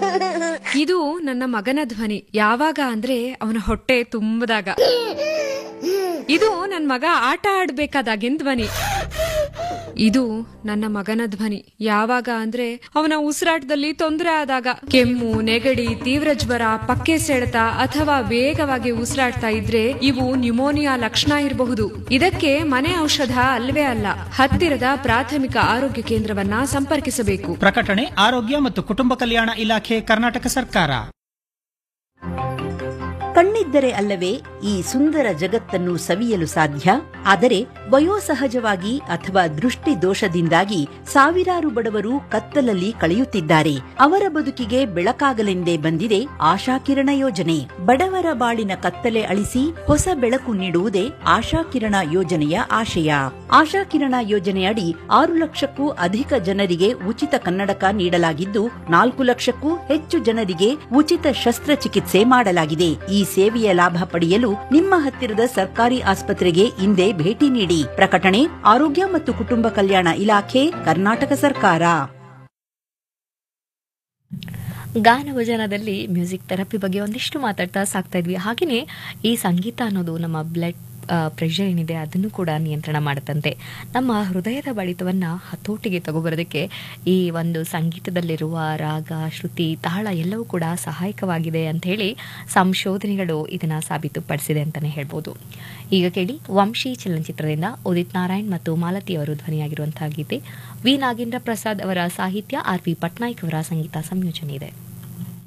ಇದು ನನ್ನ ಮಗನ ಧ್ವನಿ ಯಾವಾಗ ಅಂದ್ರೆ ಅವನ ಹೊಟ್ಟೆ ತುಂಬದಾಗ ಇದು ನನ್ನ ಮಗ ಆಟ ಆಡ್ಬೇಕಾದಾಗಿನ ಧ್ವನಿ ಇದು ನನ್ನ ಮಗನ ಧ್ವನಿ ಯಾವಾಗ ಅಂದ್ರೆ ಅವನ ಉಸಿರಾಟದಲ್ಲಿ ತೊಂದರೆ ಆದಾಗ ಕೆಮ್ಮು ನೆಗಡಿ ತೀವ್ರ ಜ್ವರ ಪಕ್ಕೆ ಸೆಳೆತ ಅಥವಾ ವೇಗವಾಗಿ ಉಸಿರಾಡ್ತಾ ಇದ್ರೆ ಇವು ನ್ಯುಮೋನಿಯಾ ಲಕ್ಷಣ ಇರಬಹುದು ಇದಕ್ಕೆ ಮನೆ ಔಷಧ ಅಲ್ವೇ ಅಲ್ಲ ಹತ್ತಿರದ ಪ್ರಾಥಮಿಕ ಆರೋಗ್ಯ ಕೇಂದ್ರವನ್ನ ಸಂಪರ್ಕಿಸಬೇಕು ಪ್ರಕಟಣೆ ಆರೋಗ್ಯ ಮತ್ತು ಕುಟುಂಬ ಕಲ್ಯಾಣ ಇಲಾಖೆ ಕರ್ನಾಟಕ ಸರ್ಕಾರ ಕಣ್ಣಿದ್ದರೆ ಅಲ್ಲವೇ ಈ ಸುಂದರ ಜಗತ್ತನ್ನು ಸವಿಯಲು ಸಾಧ್ಯ ಆದರೆ ವಯೋಸಹಜವಾಗಿ ಅಥವಾ ದೃಷ್ಟಿ ದೋಷದಿಂದಾಗಿ ಸಾವಿರಾರು ಬಡವರು ಕತ್ತಲಲ್ಲಿ ಕಳೆಯುತ್ತಿದ್ದಾರೆ ಅವರ ಬದುಕಿಗೆ ಬೆಳಕಾಗಲೆಂದೇ ಬಂದಿದೆ ಆಶಾಕಿರಣ ಯೋಜನೆ ಬಡವರ ಬಾಳಿನ ಕತ್ತಲೆ ಅಳಿಸಿ ಹೊಸ ಬೆಳಕು ನೀಡುವುದೇ ಆಶಾಕಿರಣ ಯೋಜನೆಯ ಆಶಯ ಆಶಾಕಿರಣ ಯೋಜನೆಯಡಿ ಆರು ಲಕ್ಷಕ್ಕೂ ಅಧಿಕ ಜನರಿಗೆ ಉಚಿತ ಕನ್ನಡಕ ನೀಡಲಾಗಿದ್ದು ನಾಲ್ಕು ಲಕ್ಷಕ್ಕೂ ಹೆಚ್ಚು ಜನರಿಗೆ ಉಚಿತ ಶಸ್ತ್ರಚಿಕಿತ್ಸೆ ಮಾಡಲಾಗಿದೆ ಈ ಸೇವೆಯ ಲಾಭ ಪಡೆಯಲು ನಿಮ್ಮ ಹತ್ತಿರದ ಸರ್ಕಾರಿ ಆಸ್ಪತ್ರೆಗೆ ಇಂದೇ ಭೇಟಿ ನೀಡಿ ಪ್ರಕಟಣೆ ಆರೋಗ್ಯ ಮತ್ತು ಕುಟುಂಬ ಕಲ್ಯಾಣ ಇಲಾಖೆ ಕರ್ನಾಟಕ ಸರ್ಕಾರ ಗಾನಭಜನದಲ್ಲಿ ಮ್ಯೂಸಿಕ್ ಥೆರಪಿ ಬಗ್ಗೆ ಒಂದಿಷ್ಟು ಮಾತಾಡ್ತಾ ಸಾಕ್ತಾ ಇದ್ವಿ ಹಾಗೆಯೇ ಈ ಸಂಗೀತ ಅನ್ನೋದು ನಮ್ಮ ಬ್ಲಡ್ ಪ್ರೆಷರ್ ಏನಿದೆ ಅದನ್ನು ಕೂಡ ನಿಯಂತ್ರಣ ಮಾಡುತ್ತಂತೆ ನಮ್ಮ ಹೃದಯದ ಬಡಿತವನ್ನು ಹತೋಟಿಗೆ ತಗೋಬರೋದಕ್ಕೆ ಈ ಒಂದು ಸಂಗೀತದಲ್ಲಿರುವ ರಾಗ ಶ್ರುತಿ ತಾಳ ಎಲ್ಲವೂ ಕೂಡ ಸಹಾಯಕವಾಗಿದೆ ಅಂತ ಹೇಳಿ ಸಂಶೋಧನೆಗಳು ಇದನ್ನು ಸಾಬೀತುಪಡಿಸಿದೆ ಅಂತಲೇ ಹೇಳ್ಬೋದು ಈಗ ಕೇಳಿ ವಂಶಿ ಚಲನಚಿತ್ರದಿಂದ ಉದಿತ್ ನಾರಾಯಣ್ ಮತ್ತು ಮಾಲತಿ ಅವರು ಧ್ವನಿಯಾಗಿರುವಂತಹ ಗೀತೆ ವಿ ನಾಗೇಂದ್ರ ಪ್ರಸಾದ್ ಅವರ ಸಾಹಿತ್ಯ ಆರ್ ವಿ ಪಟ್ನಾಯಕ್ ಅವರ ಸಂಗೀತ ಸಂಯೋಜನೆ ಇದೆ